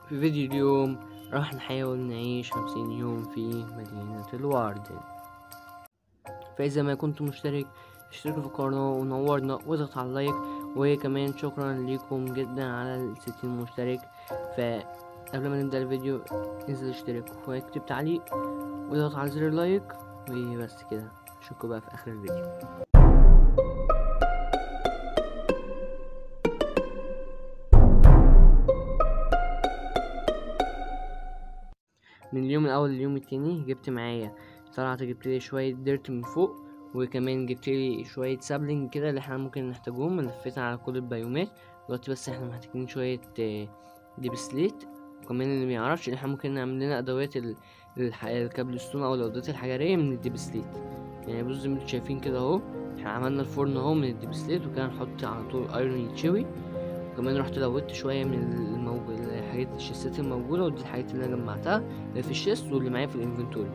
في فيديو اليوم راح نحاول نعيش خمسين يوم في مدينة الواردن فإذا ما كنت مشترك اشتركوا في القناة ونورنا واضغط على اللايك وكمان شكرا لكم جدا على الستين مشترك فقبل ما نبدأ الفيديو انزل اشترك واكتب تعليق واضغط على زر اللايك وبس كده اشوفكم بقى في اخر الفيديو من اليوم الاول لليوم التاني جبت معايا طلعت جبت لي شويه ديرت من فوق وكمان جبت لي شويه سابلينج كده اللي احنا ممكن نحتاجهم لفيت على كل البيومات دلوقتي بس احنا محتاجين شويه آه، ديب سليت وكمان اللي ميعرفش ان احنا ممكن نعمل لنا ادوات ال- الح- الكابل ستون او العقدات الحجريه من الديب سليت يعني بصوا زي ما انتوا شايفين كده اهو احنا عملنا الفرن اهو من الديب سليت وكان نحط على طول ايرون يتشوي وكمان رحت لوت شويه من الموجود الحاجات الشيستات الموجوده ودي الحاجات اللي انا جمعتها اللي في الشيست واللي معايا في الانفنتوري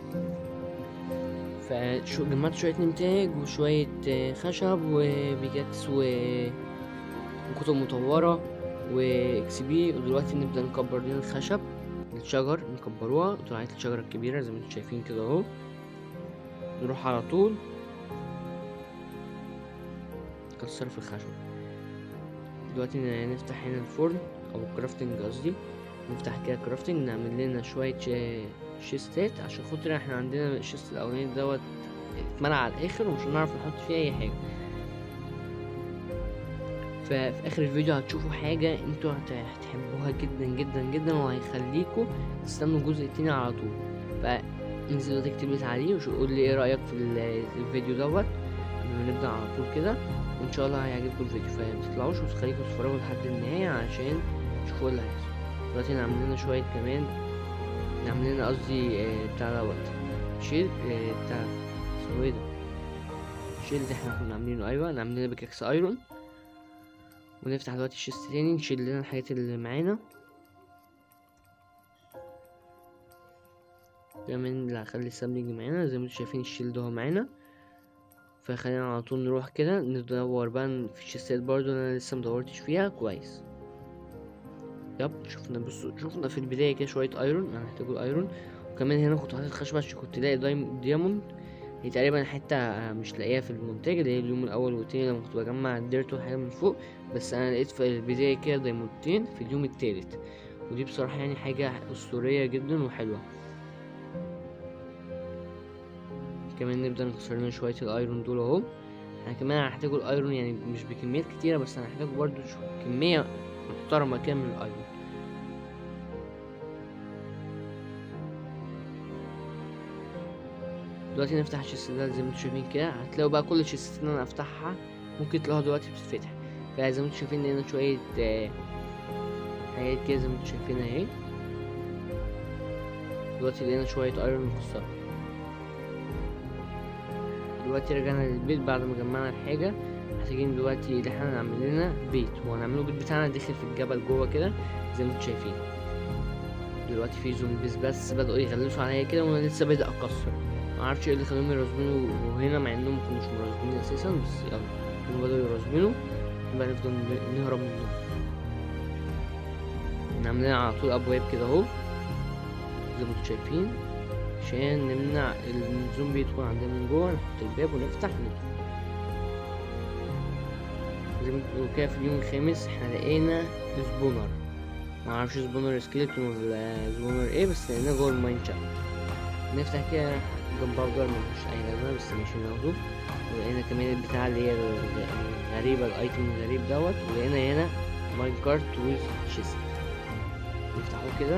فشو جمعت شويه نمتاج وشويه آه، خشب وبيكاكس و وكتب مطوره واكس بي ودلوقتي نبدا نكبر لنا الخشب الشجر نكبروها طلعت الشجره الكبيره زي ما انتم شايفين كده اهو نروح على طول نكسر في الخشب دلوقتي ن- نفتح هنا الفرن او الكرافتنج قصدي نفتح كده كرافتنج نعمل لنا شويه شا- شيستات عشان خاطر احنا عندنا الشيست الاولاني دوت اتمنع على الاخر ومش هنعرف نحط فيه اي حاجه ففي اخر الفيديو هتشوفوا حاجه انتوا هت- هتحبوها جدا جدا جدا وهيخليكوا تستنوا الجزء التاني على طول فانزل دلوقتي اكتب لي تعليق وقول لي ايه رايك في ال- الفيديو دوت قبل ما نبدا على طول كده وان شاء الله هيعجبكم الفيديو فمتطلعوش وتخليكم تتفرجوا لحد النهايه عشان تشوفوا ايه اللي هيحصل دلوقتي نعمل لنا شويه كمان نعمل لنا قصدي آه، بتاع دوت شيل آه، بتاع اسمه ايه ده شيل ده احنا كنا عاملينه ايوه نعمل لنا بكاكس ايرون ونفتح دلوقتي الشيست تاني نشيل لنا الحاجات اللي معانا كمان اللي هخلي السابلينج معانا زي ما انتوا شايفين الشيلد اهو معانا فخلينا على طول نروح كده ندور بقى في الشيستات برضو اللي انا لسه مدورتش فيها كويس يب شفنا بصوا شفنا في البداية كده شوية ايرون هنحتاجوا الايرون وكمان هنا كنت حاطط خشبة عشان كنت لاقي دايم- دياموند هي تقريبا حتة مش لاقيها في المونتاج اللي هي اليوم الأول والتاني لما كنت بجمع الديرت والحاجات من فوق بس أنا لقيت في البداية كده دايموندتين في اليوم التالت ودي بصراحة يعني حاجة أسطورية جدا وحلوة كمان نبدأ نكسر لنا شوية الأيرون دول أهو احنا كمان هنحتاجوا الأيرون يعني مش بكميات كتيرة بس هنحتاجوا برضو شو- كمية محترمة كده من الأيرون دلوقتي نفتح الشيست ده زي ما انتوا شايفين كده هتلاقوا بقى كل الشيستات اللي انا افتحها ممكن تلاقوها دلوقتي بتتفتح فزي ما انتوا شايفين هنا شوية آه، حاجات كده زي ما انتوا شايفين اهي دلوقتي لقينا شوية ايرون مكسرة دلوقتي رجعنا للبيت بعد ما جمعنا الحاجة محتاجين دلوقتي ان احنا نعمل لنا بيت وهنعمله البيت بتاعنا داخل في الجبل جوه كده زي ما انتوا شايفين دلوقتي في زومبيز بس بدأوا يغلسوا عليا كده وانا لسه بادئ اكسر معرفش ايه اللي خلاهم يرازمنوا هنا مع انهم مكانوش مرازمين اساسا بس يلا هم بدأوا يرازمنوا يبقى نفضل ن- نهرب منهم نعمل لنا على طول ابواب كده اهو زي ما انتوا شايفين عشان نمنع ال- الزومبي يدخل عندنا من جوه نحط الباب ونفتح ندخل زي ما انتوا كده في اليوم الخامس احنا لقينا سبونر معرفش سبونر سكيلتون ولا سبونر ايه بس لقيناه جوه الماين شافت نفتح كده جنب باودر ملوش اي لازمه بس مش هناخده ولقينا كمان البتاع اللي هي الغ- الغريبة الايتم الغريب دوت ولقينا هنا ماين كارت ويز شيست نفتحه كده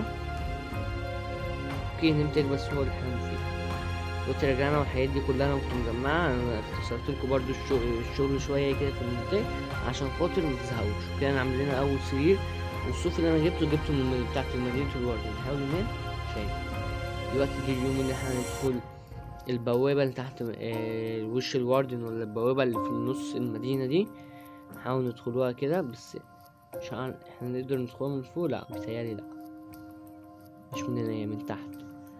اوكي نمتلك بس هو اللي احنا فيه دلوقتي رجعنا والحاجات دي كلها انا كنت مجمعها انا اختصرت لكم برضو الشغل الشغل شويه كده في المونتاج عشان خاطر ما تزهقوش كده نعمل لنا اول سرير والصوف اللي انا جبته جبته من المدينة بتاعت المدينة الورد نحاول ننام شايف دلوقتي جه اليوم اللي احنا ندخل البوابة اللي تحت آه، وش الواردن ولا البوابة اللي في النص المدينة دي نحاول ندخلوها كده بس مش عارف احنا نقدر ندخلها من فوق لا بيتهيألي لا مش من هنا هي من تحت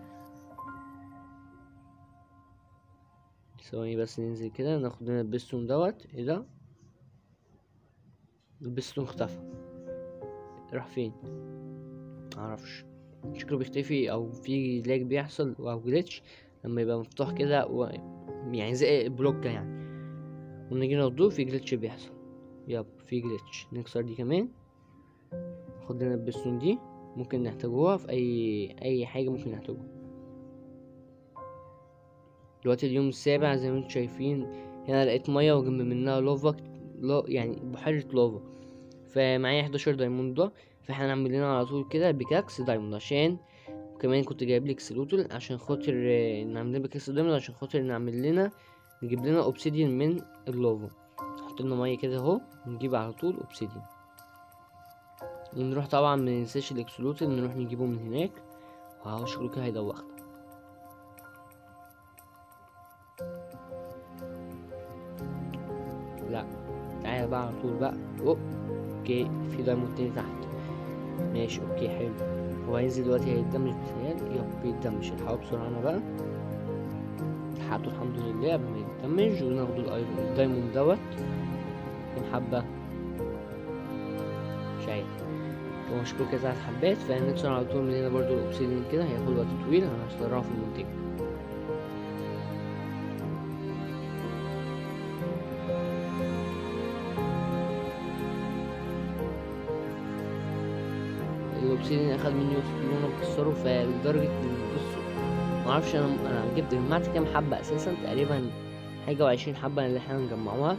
ثواني بس ننزل كده ناخد لنا البستون دوت ايه ده البستون اختفى راح فين معرفش شكله بيختفي او في لاج بيحصل او جليتش لما يبقى مفتوح كده و... يعني زي بلوك يعني ونيجي نضوه في جليتش بيحصل يب في جليتش نكسر دي كمان خد لنا البستون دي ممكن نحتاجوها في اي اي حاجه ممكن نحتاجوها دلوقتي اليوم السابع زي ما انتم شايفين هنا لقيت ميه وجنب منها لوفا لو يعني بحيره لوفا فمعايا 11 دايموند ده فاحنا هنعمل لنا على طول كده بيكاكس دايموند عشان وكمان كنت جايب لك سلوتل عشان خاطر آه، نعمل لنا بيكاكس دايموند عشان خاطر نعمل لنا نجيب لنا اوبسيديان من اللوفا نحط لنا ميه كده اهو ونجيب على طول اوبسيديان ونروح طبعا مننساش الاكسلوتل نروح نجيبه من هناك واهو شكله كده هيدوخنا لا تعالى بقى على طول بقى أوه. اوكي في دايموند تاني تحت ماشي اوكي حلو هو هينزل دلوقتي هيتدمج بتهيألي يب بيتدمج الحقه بسرعة انا بقى لحقته الحمد لله قبل ما يتدمج وناخد الأيرون- الدايموند دوت كام حبة مش عارف هو شكله كده تلات حبات فهنكسر على طول من هنا برضو الأوبسيديان كده هياخد وقت طويل انا هسرعه في المنتج الاوبسيديان اخد مني وقت طويل وانا بكسره فلدرجة ان بصوا معرفش انا انا جبت جمعت كام حبة اساسا تقريبا حاجة وعشرين حبة اللي احنا نجمعوها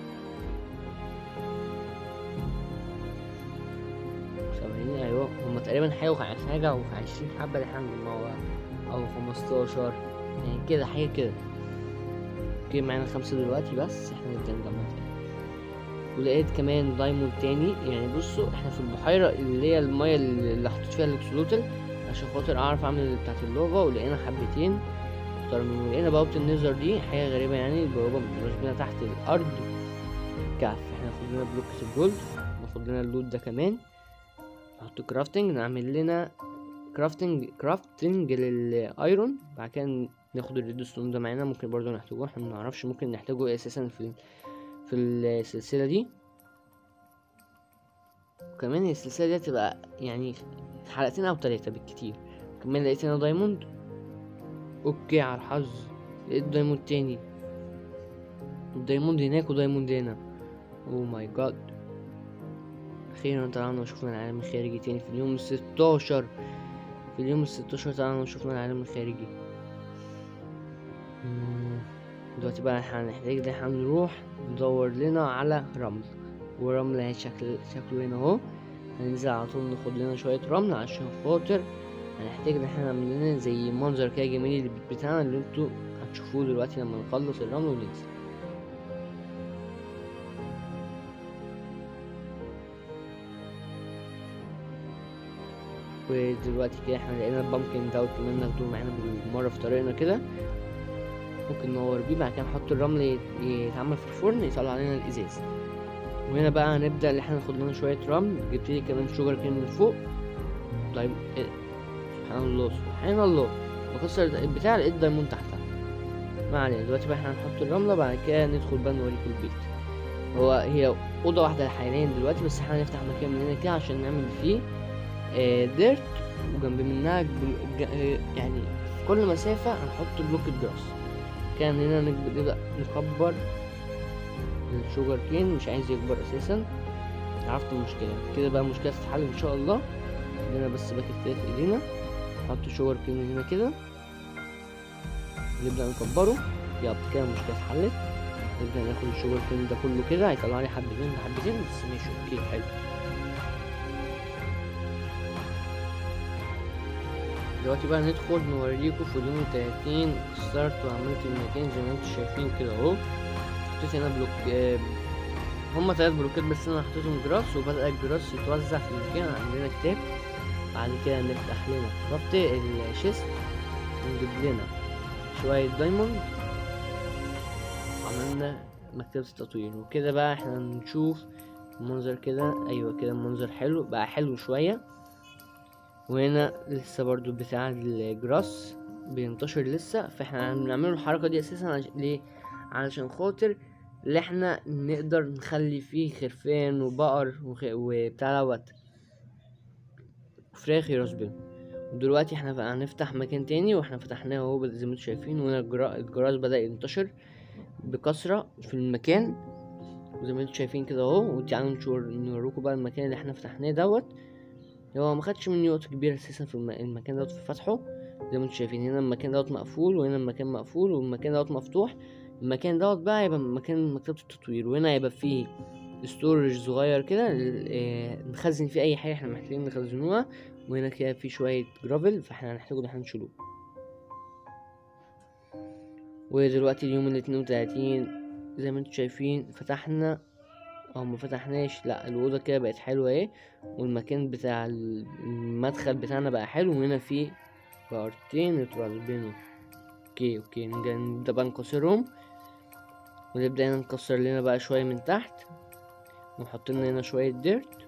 سامعيني ايوه هما تقريبا حاجة وع- حاجة وعشرين حبة اللي احنا نجمعوها او خمستاشر يعني كده حاجة كده اوكي معانا خمسة دلوقتي بس احنا نبدأ نجمع تاني ولقيت كمان دايموند تاني يعني بصوا احنا في البحيرة اللي هي المية اللي حطيت فيها الاكسلوتل عشان خاطر اعرف اعمل بتاعت اللوفا ولقينا حبتين محترمين ولقينا بوابة النيزر دي حاجة غريبة يعني البوابة راسمينها تحت الأرض كهف احنا ناخد لنا بلوكة الجولد ناخد لنا اللوت ده كمان نحط كرافتنج نعمل لنا كرافتنج كرافتنج للايرون بعد كده ناخد الريدستون ده معانا ممكن برضو نحتاجه احنا منعرفش ممكن نحتاجه اساسا في في السلسلة دي وكمان السلسلة دي هتبقى يعني حلقتين او تلاتة بالكتير كمان لقيت هنا دايموند اوكي على الحظ لقيت دايموند تاني دايموند هناك ودايموند هنا او ماي جاد اخيرا طلعنا وشوفنا العالم الخارجي تاني في اليوم الستاشر في اليوم الستاشر طلعنا وشوفنا العالم الخارجي مم، دلوقتي بقى احنا هنحتاج ان احنا نروح ندور لنا على رمل ورمل اهي شكل شكله هنا اهو هننزل على طول ناخد لنا شوية رمل عشان خاطر هنحتاج ان احنا نعمل لنا زي منظر كده جميل للبيت بتاعنا اللي انتوا هتشوفوه دلوقتي لما نخلص الرمل وننزل ودلوقتي كده احنا لقينا البامكن دوت كمان ناخده معانا بالمرة في طريقنا كده ممكن ننور بيه بعد كده نحط الرمل يت- يتعمل في الفرن يطلع لنا الازاز وهنا بقى هنبدأ ان احنا ناخد لنا شوية رمل جبت لي كمان شوجر كين من فوق طيب ايه ده؟ سبحان الله سبحان الله بكسر البتاع لقيت دايموند تحتها ما علينا دلوقتي بقى احنا هنحط الرملة بعد كده ندخل بقى نوريكم البيت هو هي أوضة واحدة حاليا دلوقتي بس احنا هنفتح مكان من هنا كده عشان نعمل فيه آه ديرت وجنب منها جل- ج- آه، يعني في كل مسافة هنحط بلوك جراس كان هنا نب- نبدأ نكبر الشوجر كين مش عايز يكبر أساسا عرفت المشكلة كده بقى المشكلة تتحل إن شاء الله عندنا بس باكت كده في إيدينا نحط شوجر كين هنا كده نبدأ نكبره يلا كده المشكلة اتحلت نبدأ ناخد الشوجر كين ده كله كده هيطلع لي حبتين حبتين بس ماشي اوكي حلو دلوقتي بقى ندخل نوريكم في اليوم التلاتين ستارت وعملت المكان زي ما انتم شايفين كده اهو حطيت هنا بلوك آه، هما تلات بلوكات بس انا حطيتهم جراس وبدأ الجراس يتوزع في المكان عندنا كتاب بعد كده نفتح لنا ربط الشيست ونجيب لنا شوية دايموند عملنا مكتبة التطوير وكده بقى احنا نشوف المنظر كده ايوه كده المنظر حلو بقى حلو شوية وهنا لسه برضو بتاع الجراس بينتشر لسه فاحنا بنعمل الحركة دي اساسا عش... ليه علشان خاطر اللي احنا نقدر نخلي فيه خرفان وبقر وخ... وبتاع دوت وفراخ يرسبن دلوقتي احنا بقى هنفتح مكان تاني واحنا فتحناه اهو زي ما انتم شايفين وهنا الجرا- الجراج بدأ ينتشر بكثرة في المكان زي ما انتم شايفين كده اهو وتعالوا نشور نوريكم بقى المكان اللي احنا فتحناه دوت هو ما خدش مني وقت كبير اساسا في الم- المكان دوت في فتحه زي ما انتم شايفين هنا المكان دوت مقفول وهنا المكان مقفول والمكان دوت مفتوح المكان دوت بقى يبقى مكان مكتبة التطوير وهنا يبقى فيه ستورج صغير كده ل- آه، نخزن فيه اي حاجة احنا محتاجين نخزنوها وهنا كده في شوية جرافل فاحنا هنحتاجه ان احنا نشيلوه ودلوقتي اليوم الاتنين وتلاتين زي ما انتم شايفين فتحنا او ما فتحناش لا الاوضه كده بقت حلوه اهي والمكان بتاع المدخل بتاعنا بقى حلو وهنا في بارتين يترال بينهم اوكي اوكي نبدأ نبدأ بقى نكسرهم ونبدأ هنا نكسر لنا بقى شوية من تحت ونحط لنا هنا شوية ديرت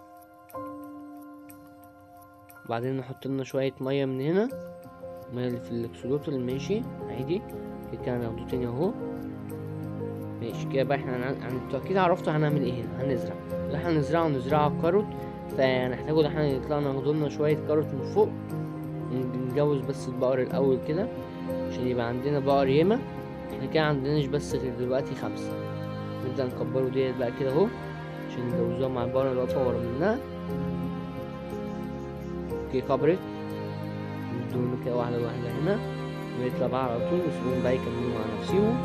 وبعدين نحط لنا شوية مية من هنا المية اللي في الاكسلوتر ماشي عادي كده كده هناخده تاني اهو ماشي كده بقى احنا هن- هن- انتوا اكيد عرفتوا هنعمل ايه هنا هنزرع اللي احنا هنزرعه نزرعه كاروت فهنحتاجه ان احنا نطلع ناخد لنا شوية كاروت من فوق نجوز بس البقر الاول كده عشان يبقى عندنا بقر ياما احنا كده عندناش بس غير دلوقتي خمسة نبدأ نكبره ديت بقى كده اهو عشان نجوزوها مع البقرة اللي واقفة ورا منها اوكي كبرت ندوله كده واحدة واحدة هنا ونطلع بقى على طول ونسيبهم بقى يكملوا مع نفسهم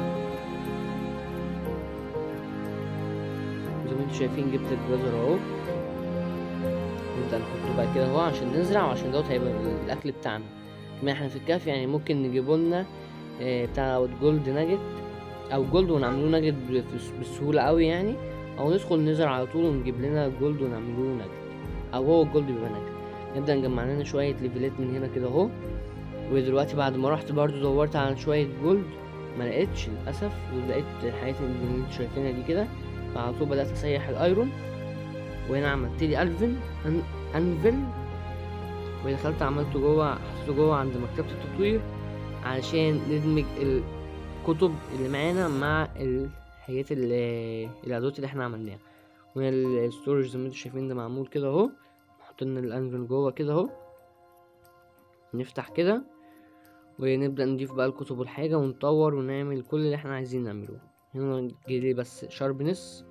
زي ما انتوا شايفين جبت الجزر اهو نبدأ نحطه بقى كده اهو عشان نزرع وعشان دوت هيبقى الأكل بتاعنا كمان احنا في الكهف يعني ممكن نجيبوا لنا آه، بتاع جولد ناجت او جولد ونعملوه ناجت ب- بسهولة قوي يعني او ندخل نزرع على طول ونجيب لنا جولد ونعملوه ناجت او هو الجولد بيبقى ناجت نبدأ نجمع لنا شوية ليفلات من هنا كده اهو ودلوقتي بعد ما رحت برضو دورت على شوية جولد ما لقيتش للأسف ولقيت الحاجات اللي انتوا شايفينها دي كده فعلى طول بدأت أسيح الأيرون وهنا عملت لي ألفن أن أنفل ودخلت عملته جوه حطيته جوه عند مكتبة التطوير علشان ندمج الكتب اللي معانا مع الحاجات اللي الأدوات اللي احنا عملناها وهنا الستورج زي ما انتوا شايفين ده معمول كده اهو نحط لنا الأنفل جوه كده اهو نفتح كده ونبدأ نضيف بقى الكتب والحاجة ونطور ونعمل كل اللي احنا عايزين نعمله هنا جيلي بس شاربنس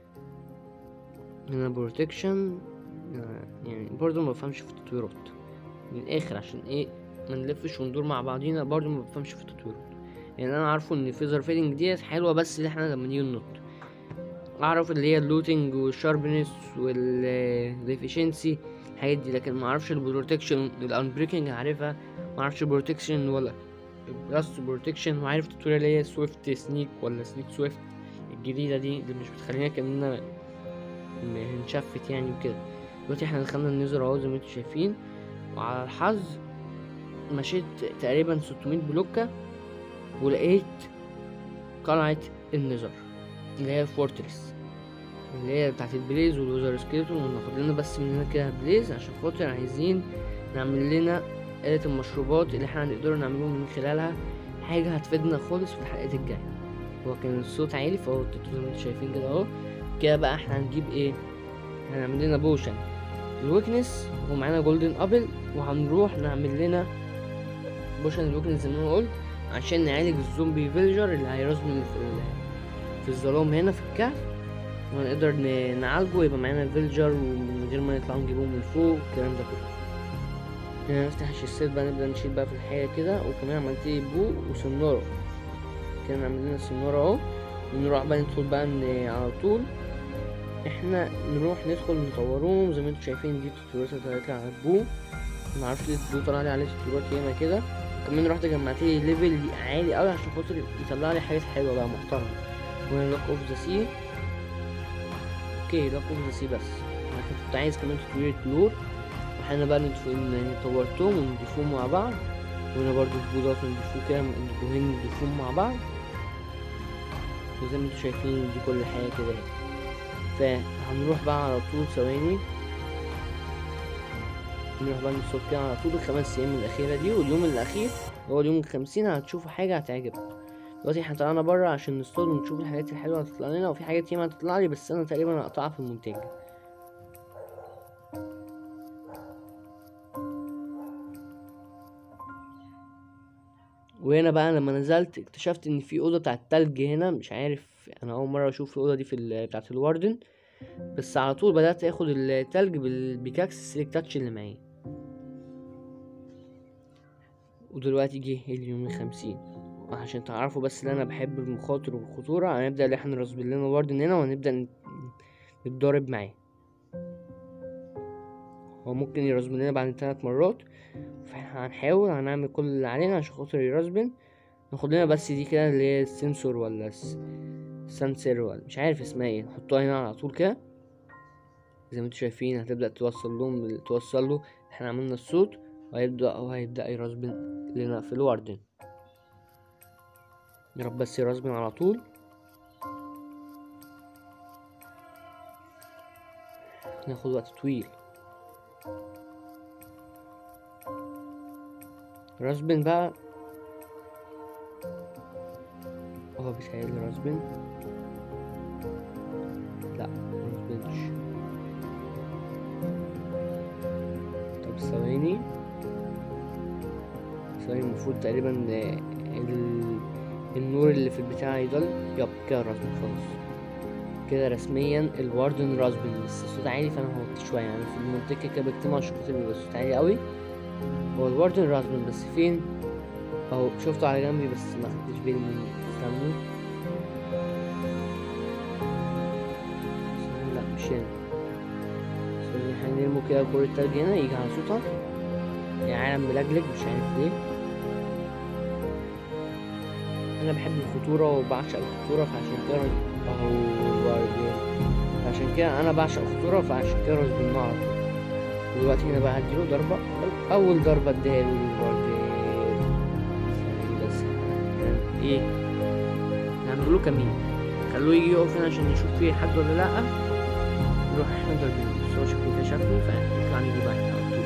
هنا بروتكشن يعني برضو ما بفهمش في التطويرات من الاخر عشان ايه ما نلفش وندور مع بعضينا برضو ما بفهمش في التطويرات يعني انا عارفه ان فيزر فيدنج ديت حلوه بس اللي احنا لما نيجي ننط اعرف اللي هي اللوتنج والشاربنس والافشنسي الحاجات دي لكن ما اعرفش البروتكشن الانبريكنج عارفها ما اعرفش البروتكشن ولا البلاست بروتكشن وعارف التوتوريال اللي هي سويفت سنيك ولا سنيك سويفت الجديده دي اللي مش بتخلينا كاننا نشفت يعني وكده دلوقتي احنا دخلنا النزر اهو زي ما انتوا شايفين وعلى الحظ مشيت تقريبا 600 بلوكة ولقيت قلعة النزر اللي هي فورتريس اللي هي بتاعت البليز والوزر سكيلتون وناخد لنا بس من هنا كده بليز عشان خاطر عايزين نعمل لنا آلة المشروبات اللي احنا هنقدر نعمله من خلالها حاجة هتفيدنا خالص في الحلقات الجاية هو كان الصوت عالي فهو انتوا زي ما انتوا شايفين كده اهو كده بقى احنا هنجيب ايه هنعمل لنا بوشن الويكنس ومعانا جولدن ابل وهنروح نعمل لنا بوشن الويكنس زي ما انا قلت عشان نعالج الزومبي فيلجر اللي هيرزم في ال- في الظلام هنا في الكهف ونقدر ن- نعالجه يبقى معانا الفيلجر ومن غير ما نطلع نجيبه من فوق الكلام ده كله هنا نفتح الشيسات بقى نبدأ نشيل بقى في الحقيقة كده وكمان عملت لي بو وسنارة كده نعمل لنا سنارة اهو ونروح بقى ندخل بقى ن- على طول احنا نروح ندخل نطورهم زي ما انتوا شايفين دي التطويرات اللي طلعت لي على البو معرفش ليه البو طلع لي عليه تطويرات ياما كده كمان رحت جمعت لي ليفل عالي قوي عشان خاطر يطلع لي حاجات حلوه بقى محترمه وهنا لوك اوف ذا سي اوكي لوك اوف ذا سي بس انا كنت عايز كمان تطوير كلور واحنا بقى ندف- ن- طورتهم ونضيفوهم مع بعض وهنا برضو البو دوت نضيفوه كده البوهين نضيفوهم مع بعض وزي ما انتوا شايفين دي كل حاجه كده اهي فهنروح بقى على طول ثواني نروح بقى نصوت كده على طول الخمس ايام الاخيره دي واليوم الاخير هو اليوم الخمسين هتشوفوا حاجه هتعجبكم دلوقتي احنا طلعنا بره عشان نصطاد ونشوف الحاجات الحلوه هتطلع لنا وفي حاجات ياما هتطلع لي بس انا تقريبا هقطعها في المونتاج وهنا بقى لما نزلت اكتشفت ان في اوضه بتاعت تلج هنا مش عارف انا اول مره اشوف الاوضه دي في ال- بتاعت الواردن بس على طول بدات اخد التلج بالبيكاكس السليك تاتش اللي معايا ودلوقتي جه اليوم الخمسين عشان تعرفوا بس ان انا بحب المخاطر والخطورة هنبدأ ان احنا نرسبل لنا واردن هنا وهنبدأ ن- نتضارب معاه هو ممكن يرسبل لنا بعد ثلاث مرات فاحنا هنحاول هنعمل كل اللي علينا عشان خاطر يرسبل ناخد لنا بس دي كده اللي هي السنسور ولا الس- السنسر ولا مش عارف اسمها ايه نحطها هنا على طول كده زي ما انتوا شايفين هتبدأ توصل لهم توصل له احنا عملنا الصوت وهيبدأ وهيبدأ يرسبن لنا في الواردن يا رب بس يرسبن على طول ناخد وقت طويل رسبن بقى هو بيتهيألي رسبن لا مرسبنش طب ثواني ثواني المفروض تقريبا ال... النور اللي في البتاع يضل يب كده رسبن خلاص كده رسميا الواردن راسبن بس الصوت عالي فانا هوطي شويه يعني في المنطقه كده بكتمها عشان خاطر بيبقى الصوت عالي قوي هو الواردن راسبن بس فين اهو شفته على جنبي بس ما خدتش بالي منه استنوا استنوا، لا مش هنا استنوا، احنا نرموا كده كرة التلج هنا يجي على صوتها يا عالم ملجلج مش عارف ليه انا بحب الخطورة وبعشق الخطورة فعشان كده اهو الواردن عشان كده انا بعشق الخطورة فعشان كده راسبناه على طول دلوقتي هنا بقى هديله ضربة أول ضربة اديها له الواردن ثواني بس هنعمل ايه نعمل له كمين خلوه يجي يقف هنا عشان نشوف فيه حد ولا لأ نروح احنا ضاربينه بس هو شكله كده شافني فنطلع نيجي بقى احنا على طول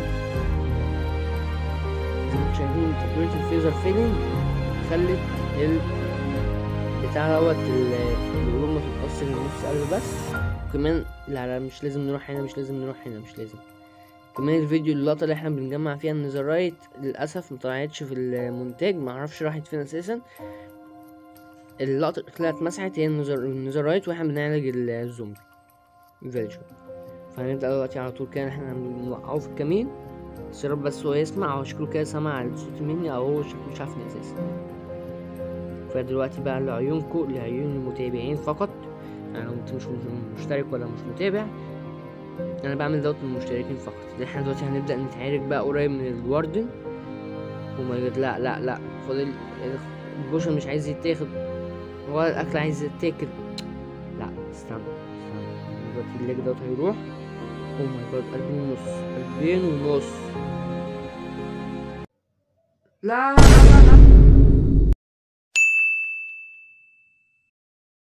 زي ما انتوا شايفين تقديرة الفيزر فيلينج خلت ال بتاع دوت ال- القلوب ما تتأثر لنص قلب بس وكمان لا لا مش لازم نروح هنا مش لازم نروح هنا مش لازم كمان الفيديو اللقطة اللي احنا بنجمع فيها النزرايت للأسف مطلعتش في المونتاج معرفش راحت فين أساسا اللقطة اللي طلعت مسحت هي النزر... النزرايت واحنا بنعالج ال- الزومبي الفيلجر فهنبدأ دلوقتي على طول كده احنا نوقعه في الكمين بس يا رب بس هو يسمع او شكله كده سمع الصوت مني او هو شكله شافني اساسا فدلوقتي بقى لعيونكم لعيون المتابعين فقط يعني لو انت مش مشترك ولا مش متابع انا بعمل دوت للمشتركين فقط احنا دلوقتي هنبدأ نتعارك بقى قريب من الواردن وما يجد لا لا لا فاضل البوشن مش عايز يتاخد ولا الاكل عايز يتاكل لا استنى استنى دلوقتي الليج دوت هيروح او ماي جاد قلبين ونص قلبين ونص لا لا لا لا